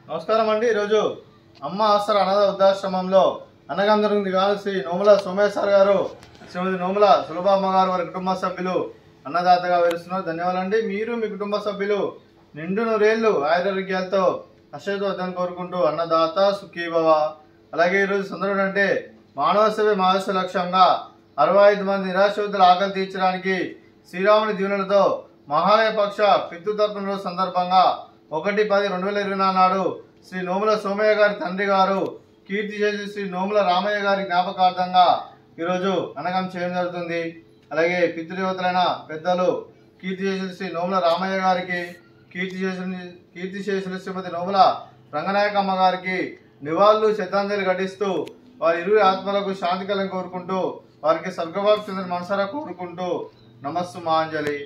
నమస్కారం అండి ఈరోజు అమ్మ ఆసర అనాథ వృద్ధాశ్రమంలో అన్నగంధరం కాదు శ్రీ నోముల సోమేశ్వర్ గారు శ్రీమతి నోముల సులభమ్మ గారు వారి కుటుంబ సభ్యులు అన్నదాతగా వేస్తున్నారు ధన్యవాదాలండి మీరు మీ కుటుంబ సభ్యులు నిండు నూరేళ్లు ఆయురారోగ్యాలతో అశ్వతోద్దని కోరుకుంటూ అన్నదాత సుఖీభవ అలాగే ఈరోజు సందర్భం అంటే మానవ సేవ మహర్షి లక్ష్యంగా అరవై ఐదు మంది నిరాశ్రితుల ఆకలి తీర్చడానికి శ్రీరాముని దీవెనలతో మహాలయ పక్ష పితృతర్పణ రోజు సందర్భంగా ఒకటి పది రెండు వేల ఇరవై నాలుగు నాడు శ్రీ నోముల సోమయ్య గారి తండ్రి గారు కీర్తి చేసి శ్రీ నోముల రామయ్య గారి జ్ఞాపకార్థంగా ఈరోజు అనగం చేయడం జరుగుతుంది అలాగే పితృదేవతలైన పెద్దలు కీర్తి చేసిన శ్రీ నోముల రామయ్య గారికి కీర్తి చేసిన కీర్తి చేసిన శ్రీమతి నోముల రంగనాయకమ్మ గారికి నివాళులు శ్రద్ధాంజలి ఘటిస్తూ వారి ఇరువురి ఆత్మలకు శాంతి కలం కోరుకుంటూ వారికి స్వర్గవాపు చెందిన మనసారా కోరుకుంటూ నమస్సు మాంజలి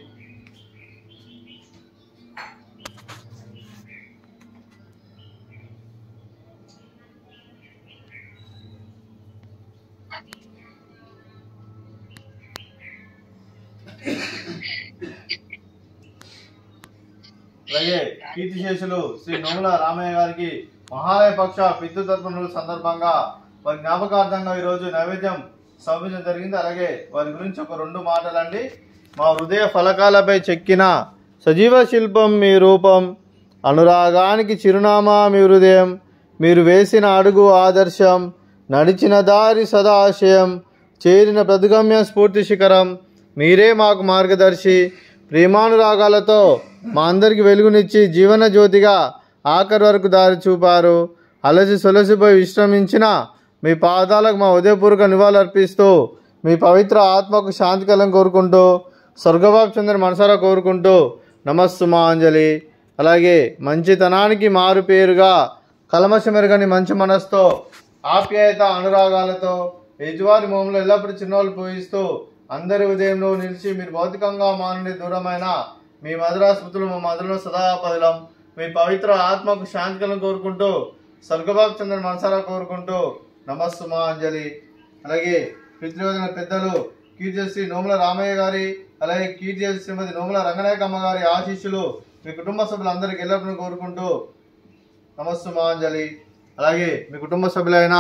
అలాగే కీర్తిశేషులు శ్రీ నోముల రామయ్య గారికి మహాలయ పక్ష పితృతర్పణ రోజు సందర్భంగా వారి జ్ఞాపకార్థంగా ఈరోజు నైవేద్యం సమర్పించడం జరిగింది అలాగే వారి గురించి ఒక రెండు మాటలండి మా హృదయ ఫలకాలపై చెక్కిన సజీవ శిల్పం మీ రూపం అనురాగానికి చిరునామా మీ హృదయం మీరు వేసిన అడుగు ఆదర్శం నడిచిన దారి సదాశయం చేరిన ప్రతిగమ్య స్ఫూర్తి శిఖరం మీరే మాకు మార్గదర్శి ప్రేమానురాగాలతో మా అందరికి వెలుగునిచ్చి జీవన జ్యోతిగా ఆఖరి వరకు దారి చూపారు అలసి సొలసిపోయి విశ్రమించిన మీ పాదాలకు మా ఉదయపూర్వక నివాళులర్పిస్తూ మీ పవిత్ర ఆత్మకు శాంతి కలం కోరుకుంటూ స్వర్గబాబు చంద్ర మనసారా కోరుకుంటూ నమస్సు మాంజలి అలాగే మంచితనానికి మారు పేరుగా కలమశమెరగని మంచి మనసుతో ఆప్యాయత అనురాగాలతో యజువారి మోములు ఎల్లప్పుడూ చిన్నోళ్ళు పూజిస్తూ అందరి ఉదయంలో నిలిచి మీరు భౌతికంగా మా నుండి దూరమైన మీ మధురా స్మృతులు మా మధురలో సదాపదిలం మీ పవిత్ర ఆత్మకు శాంతి కలను కోరుకుంటూ స్వర్గబాబు చంద్ర మనసారా కోరుకుంటూ నమస్సు మా అంజలి అలాగే పితృయోజన పెద్దలు కీర్తిశ్రీ నోముల రామయ్య గారి అలాగే కీర్తి శ్రీమతి నోముల రంగనాయకమ్మ గారి ఆశీస్సులు మీ కుటుంబ సభ్యులందరికీ ఎల్లప్పుడూ కోరుకుంటూ నమస్సు మాంజలి అలాగే మీ కుటుంబ సభ్యులైన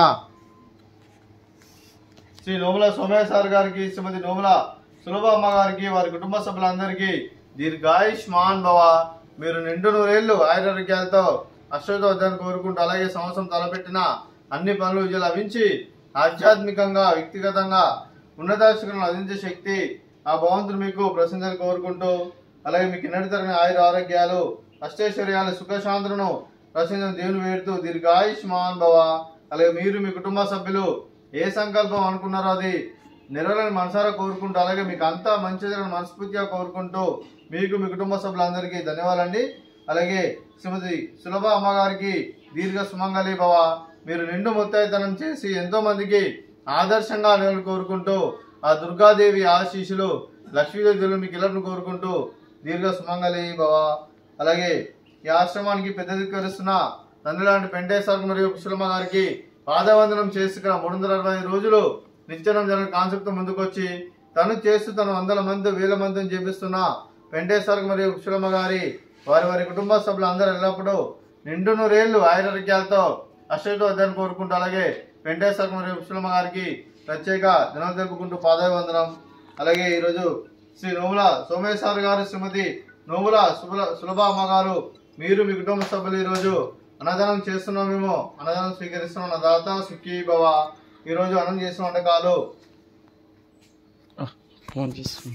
శ్రీ నోముల సోమేశ్వర్ గారికి శ్రీమతి నోముల సులభ అమ్మ గారికి వారి కుటుంబ సభ్యులందరికీ దీర్ఘాయుష్మాన్ భవ మీరు నిండు నూరేళ్లు ఆయురారోగ్యాలతో అశ్వతోద్యాన్ని కోరుకుంటూ అలాగే సంవత్సరం తలపెట్టిన అన్ని పనులు విజయాలు లభించి ఆధ్యాత్మికంగా వ్యక్తిగతంగా ఉన్నతాశిఖరం అందించే శక్తి ఆ భగవంతుడు మీకు ప్రశంసలు కోరుకుంటూ అలాగే మీకు కిన్నడి తరగని ఆయుర ఆరోగ్యాలు అష్టైశ్వర్యాలు సుఖశాంతులను ప్రశంసలు దేవుని వేడుతూ దీర్ఘాయుష్మాన్ భవ అలాగే మీరు మీ కుటుంబ సభ్యులు ఏ సంకల్పం అనుకున్నారో అది నెరవేరని మనసారా కోరుకుంటూ అలాగే మీకు అంతా మంచి జరగని మనస్ఫూర్తిగా కోరుకుంటూ మీకు మీ కుటుంబ సభ్యులందరికీ ధన్యవాదాలండి అలాగే శ్రీమతి సులభ అమ్మగారికి దీర్ఘ సుమంగళి భవ మీరు నిండు ముత్తైతనం చేసి ఎంతో మందికి ఆదర్శంగా నిలబడి కోరుకుంటూ ఆ దుర్గాదేవి ఆశీస్సులు లక్ష్మీదేవి దేవులు మీకు ఇళ్ళను కోరుకుంటూ దీర్ఘ సుమంగళి భవ అలాగే ఈ ఆశ్రమానికి పెద్ద దిక్కరిస్తున్న తండ్రి లాంటి పెంటేశ్వర మరియు కుశలమ్మ గారికి పాదవందనం చేసుకున్న మూడు వందల అరవై ఐదు రోజులు నిత్యనం జరిగిన కాన్సెప్ట్ ముందుకొచ్చి తను చేస్తూ తన వందల మంది వేల మందిని చేపిస్తున్న వెంకటేశ్వర మరియు కుశలమ్మ గారి వారి వారి కుటుంబ సభ్యులు అందరూ ఎల్లప్పుడూ నిండు నూరేళ్లు ఆయురారోగ్యాలతో అశ్వతో అధ్యయనం కోరుకుంటూ అలాగే వెంకటేశ్వర మరియు కుశలమ్మ గారికి ప్రత్యేక దినం జరుపుకుంటూ పాదాభివందనం అలాగే ఈరోజు శ్రీ నోముల సోమేశ్వర్ గారు శ్రీమతి నోముల సుబల సులభ అమ్మ గారు మీరు మీ కుటుంబ సభ్యులు ఈరోజు అన్నదానం చేస్తున్నాం మేము అన్నదానం స్వీకరిస్తున్నాం నా దాత సుఖీ భవ ఈరోజు అన్నం చేసిన వంటకాలు ఫోన్ చేస్తుంది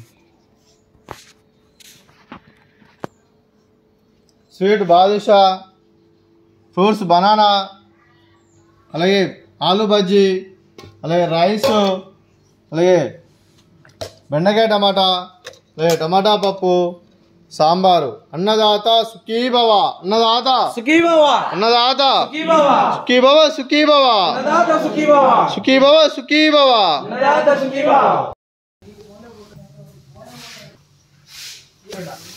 స్వీట్ బాదుషా ఫ్రూట్స్ బనానా అలాగే ఆలు బజ్జీ అలాగే రైస్ అలాగే బెండకాయ టమాటా అలాగే టమాటా పప్పు సాంబారు అన్నదాత సుఖీ భవ అన్నదాత సుఖీ బావా అన్నదాత సుఖీ బావా సుఖీ భవ సుఖీ భవ అన్నదాత సుఖీ బావా సుఖీ భవ సుఖీ భవ అన్నదాత సుఖీ బావా